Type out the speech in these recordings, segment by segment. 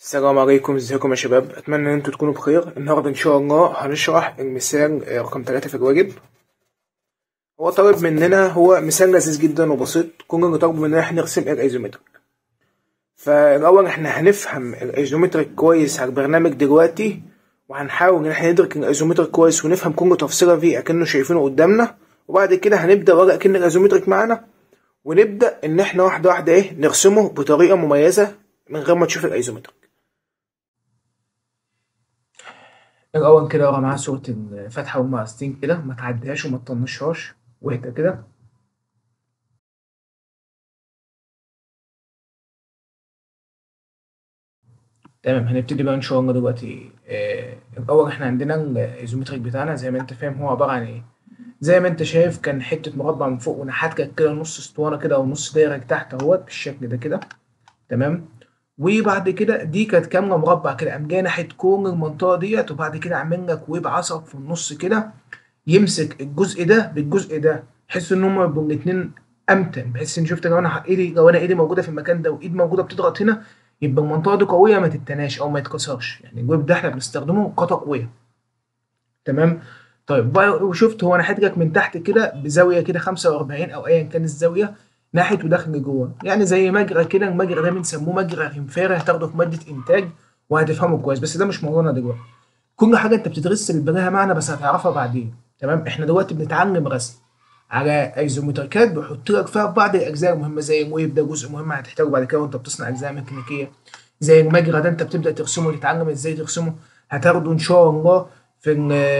السلام عليكم ازيكم يا شباب اتمنى ان انتوا تكونوا بخير النهارده ان شاء الله هنشرح المثال آه، رقم 3 في الواجب هو طالب مننا هو مثال لذيذ جدا وبسيط كل اللي طالبه مننا احنا نرسم الايزومتريك فالاول احنا هنفهم الايزومتريك كويس على البرنامج دلوقتي وهنحاول ان احنا ندرك الايزومتريك كويس ونفهم كل تفصيله فيه اكنه شايفينه قدامنا وبعد كده هنبدا ورقه كأن الايزومتريك معانا ونبدا ان احنا واحده واحده ايه نرسمه بطريقه مميزه من غير ما تشوف الايزومتريك الأول كده اقرا معاه صورة الفاتحة والمقاستين كده ما تعديهاش وما تطنشهاش واهدى كده تمام هنبتدي بقى إن شاء الله دلوقتي آه الأول إحنا عندنا الإيزومتريك بتاعنا زي ما أنت فاهم هو عبارة عن إيه زي ما أنت شايف كان حتة مربع من فوق ونحات كده نص اسطوانة كده أو نص دايرة تحت أهوت بالشكل ده كده تمام وبعد كده دي كانت كامله مربع كده قام جاي ناحيه كون المنطقه ديت وبعد كده عامل لك ويب عصب في النص كده يمسك الجزء ده بالجزء ده بحيث ان هما يبقوا الاثنين امتن بحيث ان شفت لو انا ايدي لو انا ايدي موجوده في المكان ده وايد موجوده بتضغط هنا يبقى المنطقه دي قويه ما تتناش او ما يتكسرش يعني الويب ده احنا بنستخدمه قطع قويه تمام طيب بقى وشفت هو انا حاطط من تحت كده بزاويه كده 45 او ايا كان الزاويه ناحيه وداخل لجوه يعني زي مجرى كده المجرى ده بنسموه مجرى انفاري هتاخده في ماده انتاج وهتفهمه كويس بس ده مش موضوعنا دلوقتي كل حاجه انت بتدرسها بيبقى لها معنى بس هتعرفها بعدين تمام احنا دلوقتي بنتعلم رسم على ايزومتريكات بيحط لك فيها بعض الاجزاء المهمه زي الويب ده جزء مهم هتحتاجه بعد كده وانت بتصنع اجزاء ميكانيكيه زي المجرى ده انت بتبدا ترسمه وتتعلم ازاي ترسمه هتاخده ان شاء الله في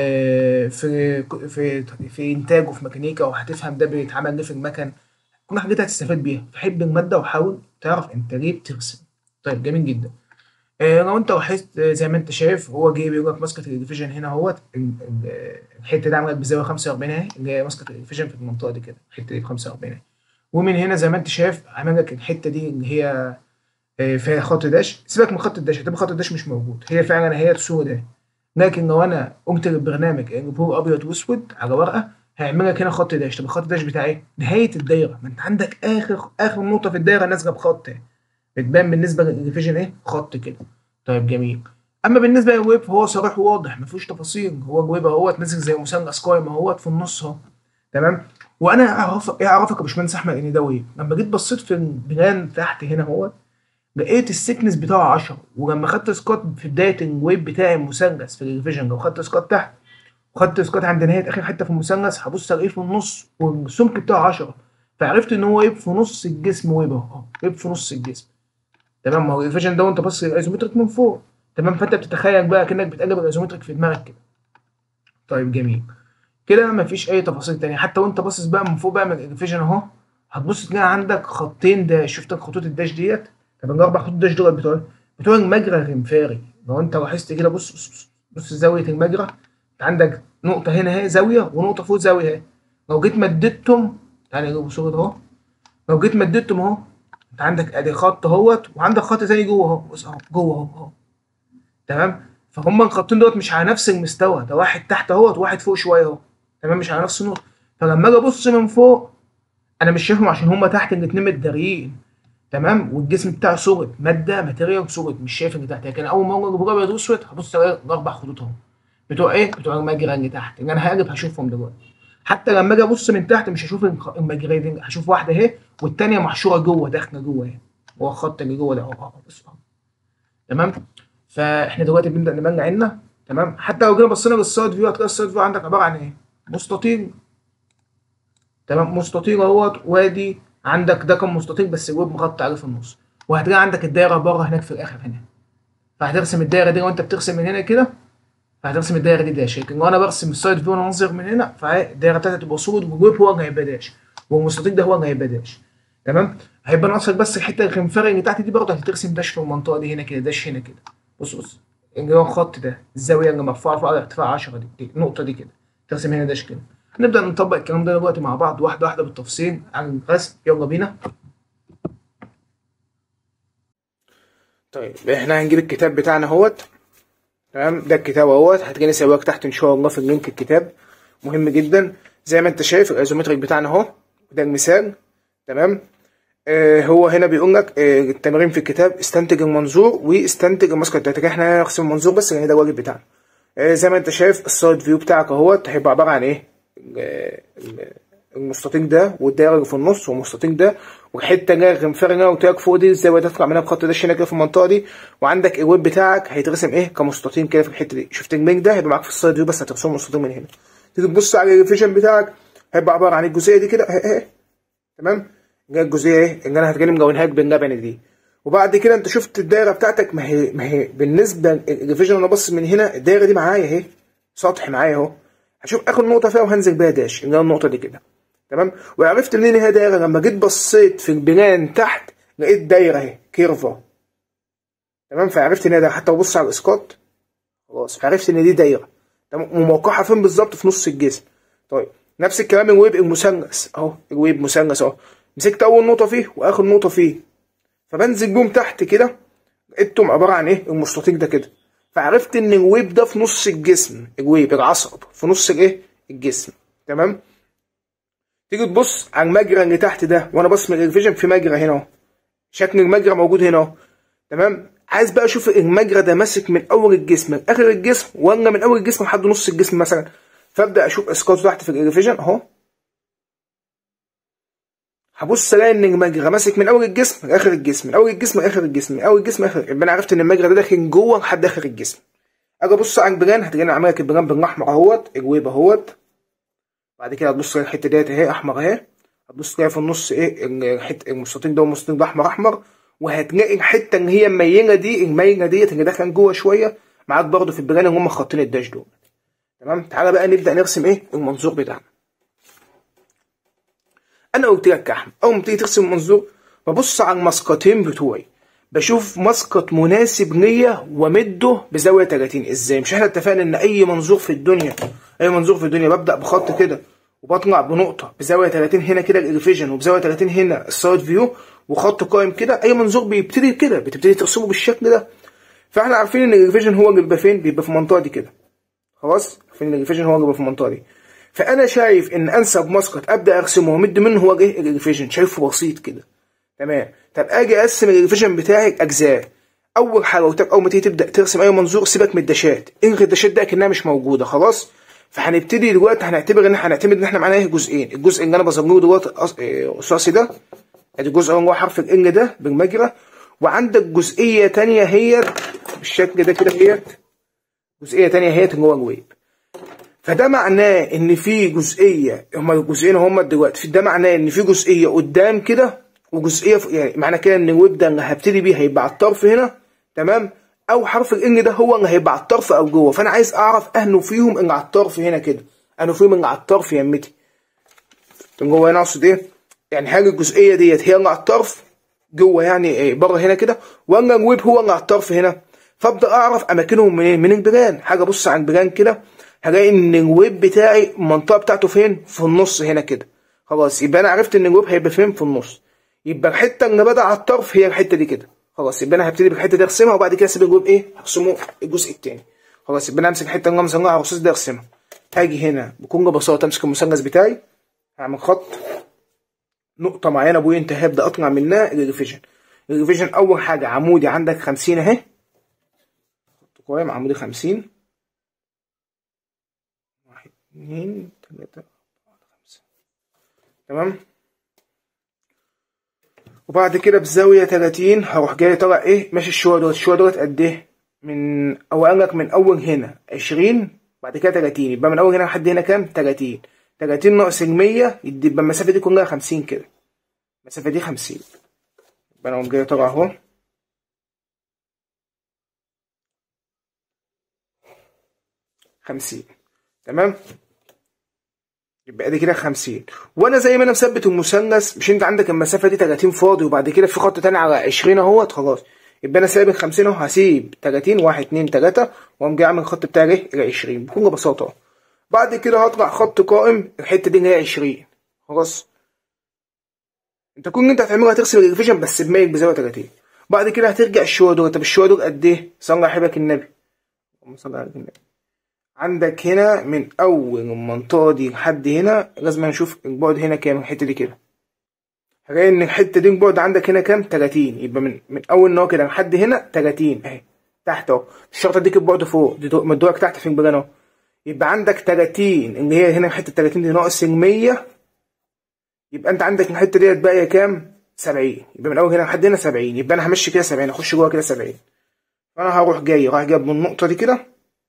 في في في انتاج وفي ميكانيكا وهتفهم ده بيتعمل ليه في المكن كل حاجات هتستفاد بيها فحب الماده وحاول تعرف انت ليه بترسم طيب جميل جدا آه لو انت لاحظت زي ما انت شايف هو جاي بيقول لك ماسكه الديفيجن هنا اهوت الحته دي عملت بزاويه 45 اهي اللي هي ماسكه الديفيجن في المنطقه دي كده الحته دي ب 45 اهي ومن هنا زي ما انت شايف عامل لك الحته دي اللي هي آه فيها خط داش سيبك من خط الداش هتبقى خط الداش مش موجود هي فعلا هي الصوره ده لكن لو انا قمت للبرنامج اللي ابيض واسود على ورقه هيعمل لك هنا خط داش طب الخط داش بتاع ايه؟ نهايه الدايره ما انت عندك اخر اخر نقطه في الدايره نازله بخط بتبان بالنسبه للديفيجن ايه؟ خط كده طيب جميل اما بالنسبه للويب فهو صريح وواضح ما فيهوش تفاصيل هو الويب اهوت نازل زي مثلث قايم اهوت في النص اهو تمام وانا اعرفك ايه اعرفك يا باشمهندس احمد ان ده ويب لما جيت بصيت في البلان تحت هنا اهوت لقيت السكنس بتاعه 10 ولما خدت سكوت في بدايه الويب بتاعي المثلث في الديفيجن لو خدت سكوت تحت وخدت اسقاط عند نهايه اخر حته في المثلث هبص الاقيه في النص والسمك بتاعه 10 فعرفت ان هو ويب في نص الجسم ويب اهو ويب في نص الجسم تمام ما هو الفيجن ده وانت باصص الايزومتريك من فوق تمام فانت بتتخيل بقى كانك بتقلب الايزومتريك في دماغك كده طيب جميل كده مفيش اي تفاصيل تانية حتى وانت باصص بقى من فوق بقى من الفيجن اهو هتبص تلاقي عندك خطين داش شفت خطوط الداش ديت طب الاربع خطوط الداش دول بتوع بتوع المجرى الانفاري لو انت لاحظت كده بص بص بص, بص زاويه المجرى انت عندك نقطة هنا اهي زاوية ونقطة فوق زاوية اهي لو جيت مددتهم تعالى نجيب صورة اهو لو جيت مددتهم اهو انت عندك ادي خط اهوت وعندك خط تاني جوه اهو بص اهو جوه اهو اهو تمام فهم الخطين دوت مش على نفس المستوى ده واحد تحت اهوت وواحد فوق شوية اهو تمام مش على نفس النقطة فلما اجي ابص من فوق انا مش شايفهم عشان هم تحت الاتنين متداريين تمام والجسم بتاعه صورة مادة ماتيريال صورة مش شايف اللي تحت لكن اول ما اجي ابيض واسود هبص الاقي الاربع خطوط اهو بتوع ايه؟ بتوع المجرى اللي تحت اللي انا هقلب هشوفهم دلوقتي حتى لما اجي ابص من تحت مش هشوف المجرى دي هشوف واحده اهي والثانيه محشوره جوه داخله جوه اهي هو الخط اللي جوه ده اهو بص تمام فاحنا دلوقتي بنبدا نبني عيننا تمام حتى لو جينا بصينا للسايد فيو هتلاقي السايد فيو عندك عباره عن ايه؟ مستطيل تمام مستطيل اهوت وادي عندك ده كان مستطيل بس الويب مغطي عليه في النص وهتلاقي عندك الدايره بره هناك في الاخر هنا فهترسم الدايره دي وانت بترسم من هنا كده فهترسم الدايره دي داش لكن لو انا برسم السايد فيو وانا انظر من هنا فالدايره بتاعتي تبقى سود والويب هو اللي هيبقى داش والمستطيل ده هو اللي هيبقى داش تمام هيبقى ناقصك بس الحته الخنفري اللي تحت دي برضه هترسم داش في المنطقه دي هنا كده داش هنا كده بص بص اللي هو الخط ده الزاويه اللي مرفوعه فوق على ارتفاع 10 دي, دي النقطه دي كده ترسم هنا داش كده نبدا نطبق الكلام ده دلوقتي مع بعض واحده واحده بالتفصيل عن الرسم يلا بينا طيب احنا هنجيب الكتاب بتاعنا اهوت تمام ده الكتاب اهوت هتلاقيني سايبك تحت ان شاء الله في اللينك الكتاب مهم جدا زي ما انت شايف الايزومتريك بتاعنا اهو ده المثال تمام آه هو هنا بيقول لك آه التمرين في الكتاب استنتج المنظور واستنتج المسقط بتاعتك احنا هنرسم المنظور بس لان ده الواجب بتاعنا آه زي ما انت شايف السايد فيو بتاعك اهوت هيبقى عباره عن ايه آه، المستطيل ده والدايره اللي في النص والمستطيل ده وحته جايه غنفرنه وتاك فوق دي الزاويه تطلع منها بخط داش هنا كده في المنطقه دي وعندك الويب بتاعك هيترسم ايه كمستطيل كده في الحته دي شفت الميج ده هيبقى معاك في السايد فيو بس هترسمه مستطيل من هنا تيجي تبص على الريفيجن بتاعك هيبقى عباره عن الجزئيه دي كده اهي اهي تمام جايه الجزئيه ايه اللي انا هتكلم مكونها لك باللبن دي وبعد كده انت شفت الدايره بتاعتك ما هي ما هي بالنسبه للريفيجن انا بص من هنا الدايره دي معايا اهي سطح معايا اهو هشوف اخر نقطه فيها وهنزل بيها داش اللي هي النقطه دي كده تمام وعرفت منين هي دايره لما جيت بصيت في البلان تحت لقيت دايره اهي كيرفا تمام فعرفت ان هي دايره حتى ببص على الاسقاط خلاص فعرفت ان دي دايره تمام وموقعها فين بالظبط في نص الجسم طيب نفس الكلام الويب المثلث اهو الويب مثلث اهو مسكت اول نقطه فيه واخر نقطه فيه فبنزل بيهم تحت كده لقيتهم عباره عن ايه المستطيل ده كده فعرفت ان الويب ده في نص الجسم الويب العصب في نص الايه الجسم تمام تيجي تبص على المجرى اللي تحت ده وانا بص من الفيجن في مجرى هنا اهو شكل المجرى موجود هنا اهو تمام عايز بقى اشوف المجرى ده ماسك من اول الجسم لاخر الجسم ولا من اول الجسم لحد نص الجسم مثلا فابدا اشوف اسقاط تحت في الريفيجن اهو هبص الاقي ان المجرى ماسك من اول الجسم لاخر الجسم من اول الجسم لاخر الجسم من اول الجسم لاخر يبقى انا عرفت ان المجرى ده داخل جوه لحد اخر الجسم اجي ابص على البران هتلاقيني عامل لك البران بالاحمر اهوت الويب اهوت بعد كده هتبص على الحته ديت اهي احمر اهي هتبص تلاقي في النص ايه الحته المستطيل ده والمستطيل ده احمر احمر وهتلاقي الحته اللي هي الميله دي الميله ديت اللي داخله جوه شويه معاك برضه في البران اللي هم خاطين الداش دول تمام تعالى بقى نبدا نرسم ايه المنظور بتاعنا انا قلت لك يا احمد اول ما تيجي ترسم المنظور ببص على المسقطين بتوعي بشوف مسقط مناسب ليا ومده بزاويه 30 ازاي مش احنا اتفقنا ان اي منظور في الدنيا اي منظور في الدنيا ببدا بخط كده وبطلع بنقطه بزاويه 30 هنا كده الريفيجن وبزاويه 30 هنا السايد فيو وخط قائم كده اي منظور بيبتدي كده بتبتدي ترسمه بالشكل ده فاحنا عارفين ان الريفيجن هو اللي بيبقى فين بيبقى في المنطقه دي كده خلاص عارفين ان الريفيجن هو اللي بيبقى في المنطقه دي فانا شايف ان انسب مسقط ابدا ارسمه وامد منه هو ايه الريفيجن شايفه بسيط كده تمام طب اجي اقسم الريفيجن بتاعي اجزاء اول حاجه قلت اول ما تيجي تبدا ترسم اي منظور سيبك من الداشات الغي الداشات ده كانها مش موجوده خلاص فهنبتدي دلوقتي هنعتبر ان هنعتمد ان احنا معانا ايه جزئين الجزء اللي انا بظلمه دلوقتي رصاصي ده ادي الجزء اللي هو حرف ال ده بالمجرى وعندك جزئيه تانية هي بالشكل ده كده هي جزئيه تانية هي اللي هو الويب فده معناه ان في جزئيه هما الجزئين هما دلوقتي ده معناه ان في جزئيه قدام كده وجزئيه ف... يعني معنى كده ان الويب ده اللي هبتدي بيه هيبقى على الطرف هنا تمام او حرف الان ده هو اللي هيبقى على الطرف او جوه فانا عايز اعرف انه فيهم اللي على الطرف هنا كده انه فيهم اللي على الطرف يمتي جوه هنا اقصد ايه يعني هل الجزئيه ديت هي اللي على الطرف جوه يعني إيه بره هنا كده ولا الويب هو اللي على الطرف هنا فابدا اعرف اماكنهم منين من البلان حاجه ابص على البلان كده هلاقي ان الويب بتاعي المنطقه بتاعته فين في النص هنا كده خلاص يبقى انا عرفت ان الويب هيبقى فين في النص يبقى الحته اللي بدا على الطرف هي الحته دي كده خلاص يبقى انا هبتدي بالحته دي ارسمها وبعد كده اسيب الويب ايه هرسمه الجزء الثاني خلاص يبقى انا امسك الحته اللي انا مصنعها على الرصاص دي ارسمها هاجي هنا بكل بساطه امسك المثلث بتاعي هعمل خط نقطه معينه بوينت هبدا اطلع منها الريفيجن الريفيجن اول حاجه عمودي عندك 50 اهي خط قائم عمودي 50 واحد اتنين تلاته اربعه خمسه تمام وبعد كده بزاوية 30 هروح جاي طالع ايه ماشي الشوية دوت الشوية دوت قد ايه من او قال لك من اول هنا 20 بعد كده 30 يبقى من اول هنا لحد هنا كام 30 30 ناقص ال 100 يبقى المسافة دي كلها 50 كده المسافة دي 50 يبقى انا جاي طالع اهو خمسين تمام يبقى ادي كده 50 وانا زي ما انا مثبت المثلث مش انت عندك المسافه دي 30 فاضي وبعد كده في خط تاني على 20 اهوت خلاص يبقى انا سايب ال 50 اهو هسيب 30 1 2 3 واقوم جاي اعمل الخط بتاعي ايه ال 20 بكل بساطه اهو بعد كده هطلع خط قائم الحته دي اللي هي 20 خلاص انت كل اللي انت هتعمله هترسم الريفيجن بس بميل بزاويه 30 بعد كده هترجع الشويه دول طب الشويه دول قد ايه؟ صلى على حبيبك النبي اللهم صل على النبي عندك هنا من اول المنطقه دي لحد هنا لازم نشوف البعد هنا كام الحته دي كده هلاقي ان الحته دي البعد عندك هنا كام 30 يبقى من من اول نوع كده لحد هنا 30 اهي تحت اهو الشرطه اديك البعد فوق دي مدوك تحت في البلان اهو يبقى عندك 30 اللي هي هنا حته 30 دي ناقص ال 100 يبقى انت عندك الحته ديت باقيه كام 70 يبقى من اول هنا لحد هنا 70 يبقى انا همشي كده 70 اخش جوه كده 70 فانا هروح جاي رايح جايب من النقطه دي كده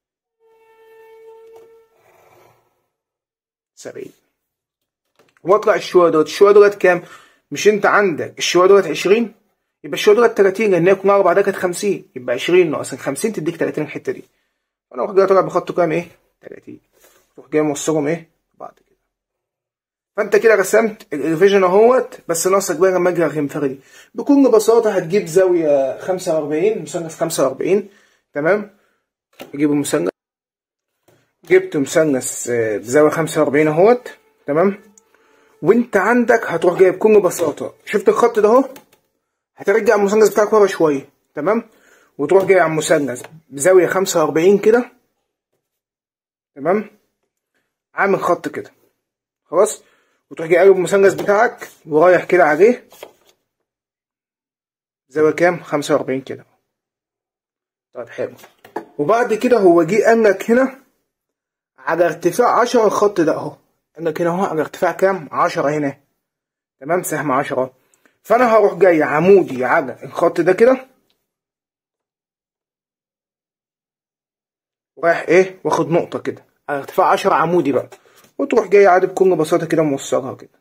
70 واطلع الشويه دوت الشويه دوت كام مش انت عندك الشويه دوت 20 يبقى الشويه دوت 30 لان هي كلها اربعه ده كانت 50 يبقى 20 ناقص 50 تديك 30 الحته دي انا اروح جاي طالع بخط كام ايه 30 تروح جاي موصلهم ايه بعض كده فانت كده رسمت الريفيجن اهوت بس ناقصك بقى لما اجي الانفرادي بكل بساطه هتجيب زاويه 45 مثلث 45 تمام اجيب المثلث جبت مثلث بزاويه 45 اهوت تمام وانت عندك هتروح جايب بكل بساطه شفت الخط ده اهو هترجع المثلث بتاعك ورا شويه تمام وتروح جاي على المثلث بزاويه 45 كده تمام عامل خط كده خلاص وتروح جاي قلب المثلث بتاعك ورايح كده عليه زاويه كام 45 كده طيب حلو وبعد كده هو جه قال لك هنا على ارتفاع 10 الخط ده اهو قال لك هنا اهو على ارتفاع كام 10 هنا تمام سهم 10 فانا هروح جاي عمودي على الخط ده كده رايح ايه واخد نقطه كده على ارتفاع 10 عمودي بقى وتروح جاي عادي بكل بساطه كده موصلها كده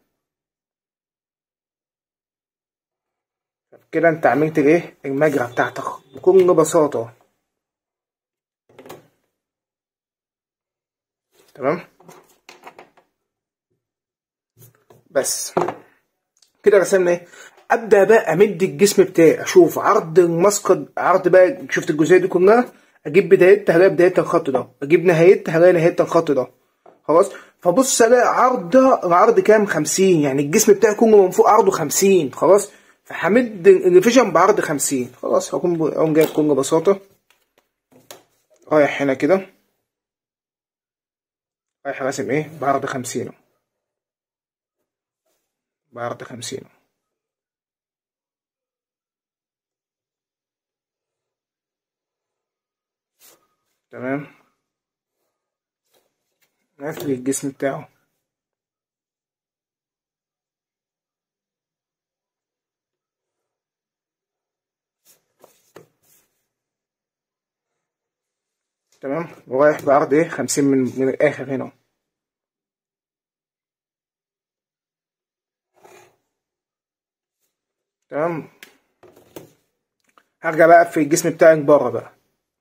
كده انت عملت الايه المجرى بتاعتك بكل بساطه تمام بس كده رسمنا ايه ابدا بقى امد الجسم بتاعي اشوف عرض المسقط عرض بقى شفت الجزئيه دي كلها اجيب بدايتها هلاقي بدايتها الخط ده اجيب نهايتها هلاقي نهايتها الخط ده خلاص فبص الاقي عرض ده العرض كام 50 يعني الجسم بتاعي كله من فوق عرضه 50 خلاص فهمد الريفيجن بعرض 50 خلاص هكون اقوم جايب بكل بساطه رايح هنا كده رايح راسم ايه بعرض 50 بعرض 50 تمام نقفل الجسم بتاعه تمام ورايح بعرض ايه خمسين من, من الاخر هنا تمام هرجع بقى في الجسم بتاعي بره بقى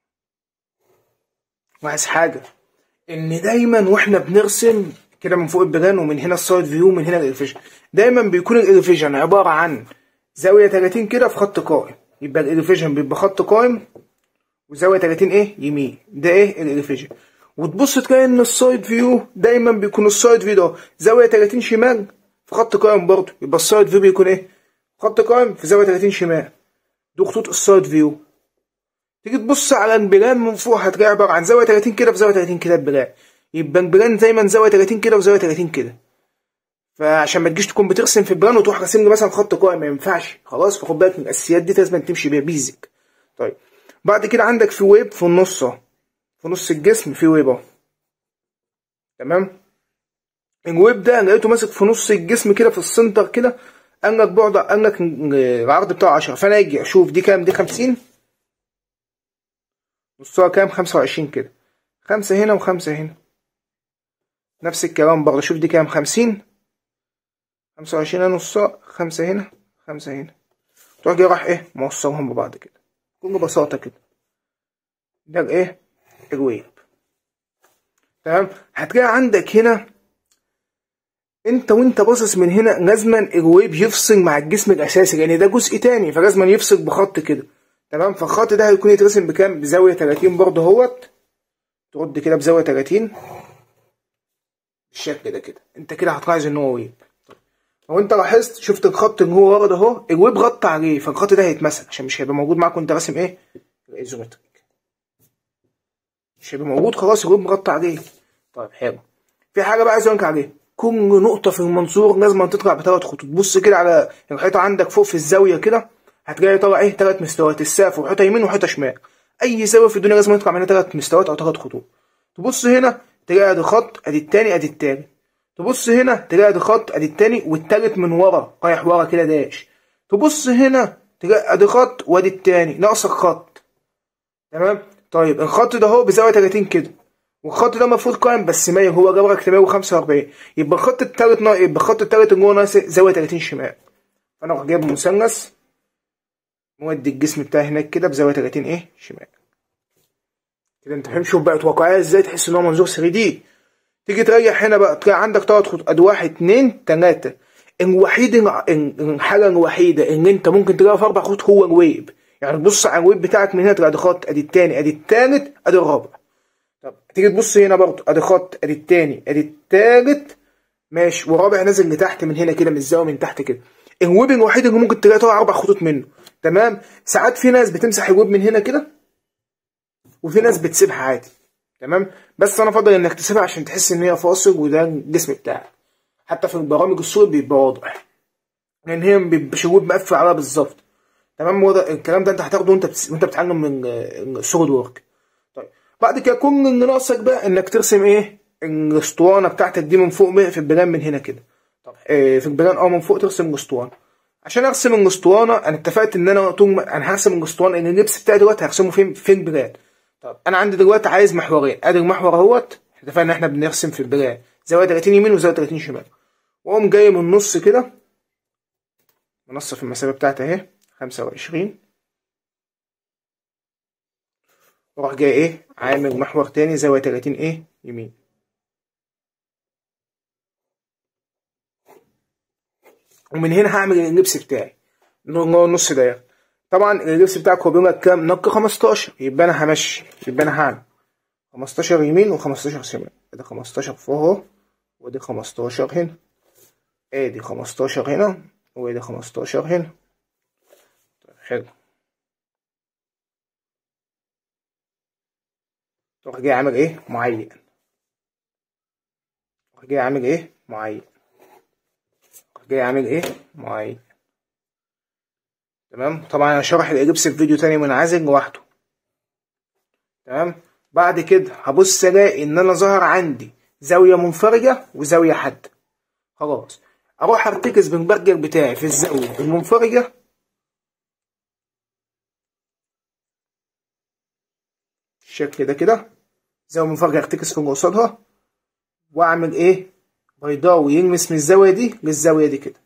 وعايز حاجة إن دايما وإحنا بنرسم كده من فوق البلان ومن هنا السايد فيو من هنا الإلفيجن دايما بيكون الإلفيجن عبارة عن زاوية 30 كده في خط قائم يبقى الإلفيجن بيبقى خط قائم وزاوية 30 إيه يمين ده إيه الإلفيجن وتبص تلاقي إن السايد فيو دايما بيكون السايد فيو ده زاوية 30 شمال في خط قائم برضه يبقى السايد فيو بيكون إيه خط قائم في زاوية 30 شمال دي خطوط السايد فيو تيجي تبص على البلان من فوق هتلاقي عبارة عن زاوية 30 كده في زاوية 30 كده البلان يبقى البلان دايما زاوية 30 كده وزاوية 30 كده فعشان ما تجيش تكون بترسم في البلان وتروح راسم لي مثلا خط قائم ما ينفعش خلاص فخد بالك من الاساسيات دي لازم تمشي بيها بيزك طيب بعد كده عندك في ويب في النص في نص الجسم في ويب اهو تمام الويب ده انا لقيته ماسك في نص الجسم كده في السنتر كده قال لك بعد قال لك العرض بتاعه 10 فانا اجي اشوف دي كام دي 50 نصها كام خمسة وعشرين كده خمسة هنا وخمسة هنا نفس الكلام برضه شوف دي كام خمسين خمسة وعشرين هنا نصها خمسة هنا خمسة هنا تروح جاي راح ايه موصلهم ببعض كده بكل بساطة كده ده الايه الويب تمام هتلاقي عندك هنا انت وانت باصص من هنا لازما الويب يفصل مع الجسم الاساسي لان يعني ده جزء تاني فلازما يفصل بخط كده تمام فالخط ده هيكون يترسم بكام بزاويه 30 برضه اهوت ترد كده بزاويه 30 بالشكل ده كده انت كده هتلاحظ ان هو ويب لو انت لاحظت شفت الخط اللي هو ورا ده اهو الويب غطى عليه فالخط ده هيتمسك عشان مش هيبقى موجود معاك وانت راسم ايه الايزومتريك مش هيبقى موجود خلاص الويب مغطى عليه طيب حلو في حاجه بقى عايز اقول عليها كل نقطة في المنظور لازم تطلع بثلاث خطوط بص كده على الحيطة عندك فوق في الزاوية كده هتلاقي طالع ايه ثلاث مستويات السقف وحيطة يمين وحيطة شمال أي زاوية في الدنيا لازم يطلع منها ثلاث مستويات أو ثلاث خطوط تبص هنا تلاقي ادي خط ادي التاني ادي التالت تبص هنا تلاقي ادي خط ادي التاني والتالت من ورا رايح ورا كده داش تبص هنا تلاقي ادي خط وادي التاني ناقصك خط تمام طيب الخط ده هو بزاوية 30 كده والخط ده المفروض قائم بس مايل هو جاب لك 145 يبقى الخط التالت ناقص يبقى الخط التالت اللي هو ناقص زاوية 30 شمال فانا اروح جايب مثلث مودي الجسم بتاعي هناك كده بزاوية 30 ايه شمال كده انت فاهم شوف بقت واقعية ازاي تحس ان هو منظور 3 دي تيجي تريح هنا بقى تلاقي عندك تلات خطوط ادي واحد اتنين تلاتة الوحيد الحاجة الوحيدة ان انت ممكن تلاقيها في اربع خطوط هو الويب يعني تبص على الويب بتاعك من هنا تلاقي ادي خط ادي التاني ادي التالت ادي الرابع طب تيجي تبص هنا برضه ادي خط ادي التاني ادي التالت ماشي ورابع نازل لتحت من هنا كده من الزاوية من تحت كده الويب الوحيد اللي ممكن تلاقي طالع اربع خطوط منه تمام ساعات في ناس بتمسح الويب من هنا كده وفي ناس بتسيبها عادي تمام بس انا افضل انك تسيبها عشان تحس ان هي فاصل وده الجسم بتاعك حتى في البرامج الصور بيبقى واضح لان هي مبيبقاش الويب مقفل عليها بالظبط تمام وده الكلام ده انت هتاخده وانت بتس... وانت بتتعلم من السوليد وورك طيب بعد كده كل اللي ناقصك بقى انك ترسم ايه الاسطوانه بتاعتك دي من فوق في البلان من هنا كده طب إيه في البلان اه من فوق ترسم الاسطوانه عشان ارسم الاسطوانه انا اتفقت ان انا طول ما انا هرسم الاسطوانه ان اللبس بتاعي دلوقتي هرسمه فين في البلان طب انا عندي دلوقتي عايز محورين ادي المحور اهوت اتفقنا ان احنا بنرسم في البلان زاويه 30 يمين وزاويه 30 شمال واقوم جاي من النص كده منصف المسافه بتاعتي اهي 25 واروح جاي ايه عامل محور تاني زاويه 30 ايه يمين ومن هنا هعمل اللبس بتاعي نص دايره طبعا اللبس بتاعك هو بيقول لك كام نق 15 يبقى انا همشي يبقى انا هعمل 15 يمين و15 شمال ادي 15 فوق اهو وادي 15 هنا ادي 15 هنا وادي 15 هنا طيب حلو تروح جاي عامل ايه معين تروح جاي عامل ايه معين تروح جاي عامل ايه معين تمام طبعا انا شرح الاجبس في فيديو تاني منعزل لوحده تمام بعد كده هبص الاقي ان انا ظهر عندي زاويه منفرجه وزاويه حاده خلاص اروح ارتكز بالبرجر بتاعي في الزاويه المنفرجه الشكل ده كده زاويه منفرجه ارتكز في قصادها واعمل ايه بيضاوي يلمس من الزاويه دي للزاويه دي كده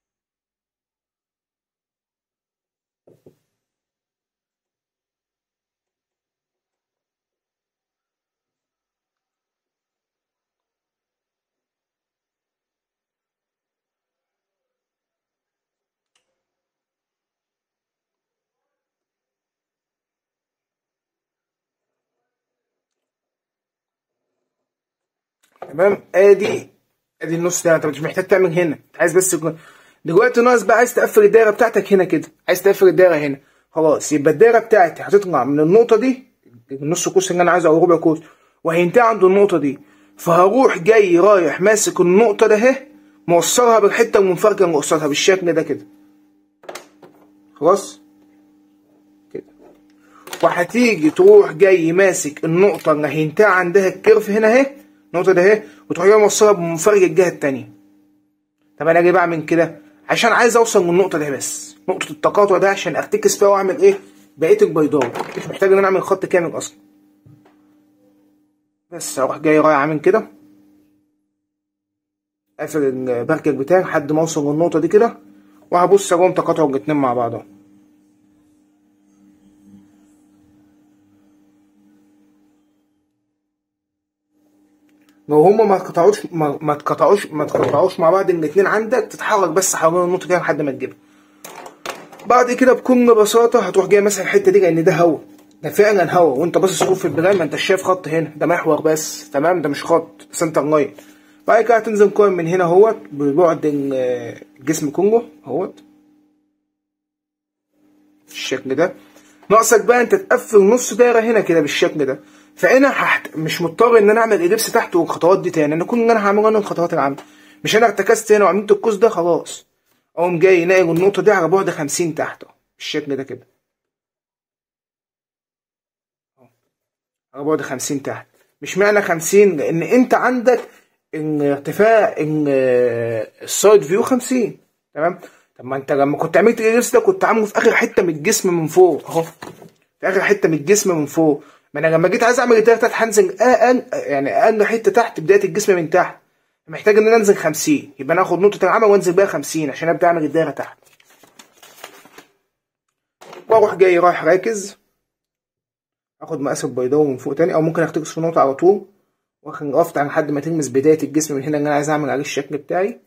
تمام ادي ادي النص ده انت مش محتاج تعمل هنا انت عايز بس دلوقتي ناقص بقى عايز تقفل الدايره بتاعتك هنا كده عايز تقفل الدايره هنا خلاص يبقى الدايره بتاعتي هتطلع من النقطه دي النص قوس اللي انا عايزه او ربع قوس وهينتهي عند النقطه دي فهروح جاي رايح ماسك النقطه ده اهي موصلها بالحته المنفرجه اللي قصادها بالشكل ده كده خلاص كده وهتيجي تروح جاي ماسك النقطه اللي هينتهي عندها الكيرف هنا اهي النقطة ده اهي وتروح جاي موصلها بمنفرج الجهة التانية طب انا ليه بعمل كده؟ عشان عايز اوصل من النقطة دي بس نقطة التقاطع ده عشان ارتكز فيها واعمل ايه؟ بقية البيضاوي مش محتاج ان انا اعمل خط كامل اصلا بس اروح جاي رايح عامل كده قافل البرجر بتاعي لحد ما اوصل للنقطة دي كده وهبص اقوم تقاطعوا الاتنين مع بعضهم لو هما ما اتقطعوش ما, ما اتقطعوش ما اتقطعوش مع بعض الاثنين عندك تتحرك بس حوالين النقطه كده لحد ما تجيبها بعد كده بكل بساطه هتروح جاي ماسك الحته دي لان ده هوا ده فعلا هوا وانت باصص فوق في البلان ما انت شايف خط هنا ده محور بس تمام ده مش خط سنتر لاين بعد كده هتنزل قائم من هنا اهوت ببعد الجسم كله اهوت بالشكل ده ناقصك بقى انت تقفل نص دايره هنا كده بالشكل ده فانا هحت... مش مضطر ان انا اعمل اليبس تحت والخطوات دي تاني انا كل اللي انا هعمله انا الخطوات العامه مش انا ارتكزت هنا وعملت القوس ده خلاص اقوم جاي ناقل النقطه دي على بعد 50 تحت اهو بالشكل ده كده على بعد 50 تحت مش معنى 50 لان انت عندك ان ارتفاع ان السايد فيو 50 تمام طب ما انت لما كنت عملت الريس ده كنت عامله في اخر حته من الجسم من فوق اهو في اخر حته من الجسم من فوق ما انا لما جيت عايز اعمل الدايره تحت هنزل اقل يعني اقل حته تحت بدايه الجسم من تحت محتاج ان انا انزل 50 يبقى انا اخد نقطه العمل وانزل بيها 50 عشان ابدا اعمل الدايره تحت واروح جاي رايح راكز اخد مقاس البيضاوي من فوق تاني او ممكن اختكس في نقطه على طول واخد افتح لحد ما تلمس بدايه الجسم من هنا اللي انا عايز اعمل عليه الشكل بتاعي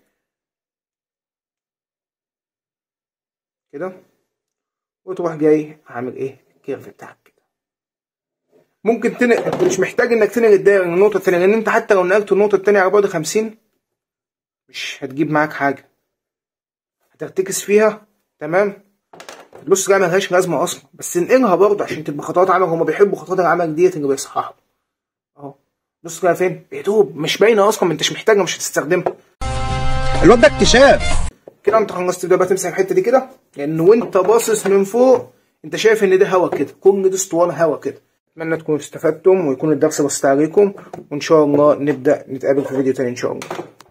كده وتروح جاي عامل ايه الكيرف بتاعك كده ممكن تنقل انت مش محتاج انك تنقل الدايره من النقطه الثانيه لان انت حتى لو نقلت النقطه الثانيه على بعد 50 مش هتجيب معاك حاجه هترتكز فيها تمام النص ده ملهاش لازمه اصلا بس انقلها برضه عشان تبقى خطوات عمل هما بيحبوا خطوات العمل ديت اللي بيصححوا اهو بص كده فين يا دوب مش باينه اصلا ما انتش محتاجها مش هتستخدمها الواد ده اكتشاف كده انت خلصت تبدا بقى تمسك الحته دي كده لان وانت باصص من فوق انت شايف ان ده هوا كده كل ده اسطوانه هوا كده اتمنى تكونوا استفدتم ويكون الدرس بسيط عليكم وان شاء الله نبدا نتقابل في فيديو تاني ان شاء الله